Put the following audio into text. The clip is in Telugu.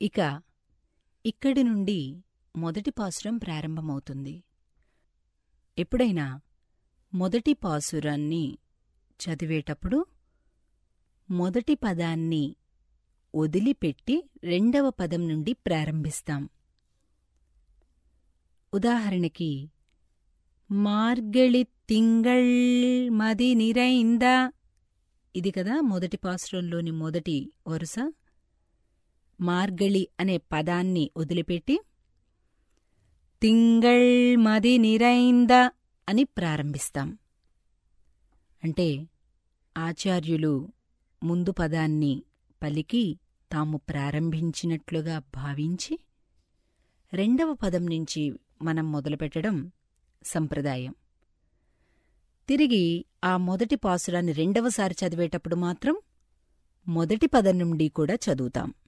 ఇక ఇక్కడి నుండి మొదటి పాసురం ప్రారంభమవుతుంది ఎప్పుడైనా మొదటి పాసురాన్ని చదివేటప్పుడు మొదటి పదాన్ని వదిలిపెట్టి రెండవ పదం నుండి ప్రారంభిస్తాం ఉదాహరణకి మార్గళి తింగళ్ మది నిరైంద ఇది కదా మొదటి పాసురంలోని మొదటి వరుస మార్గళి అనే పదాన్ని వదిలిపెట్టి తింగళ్ మది నిరైంద అని ప్రారంభిస్తాం అంటే ఆచార్యులు ముందు పదాన్ని పలికి తాము ప్రారంభించినట్లుగా భావించి రెండవ పదం నుంచి మనం మొదలుపెట్టడం సంప్రదాయం తిరిగి ఆ మొదటి పాసురాన్ని రెండవసారి చదివేటప్పుడు మాత్రం మొదటి పదం నుండి కూడా చదువుతాం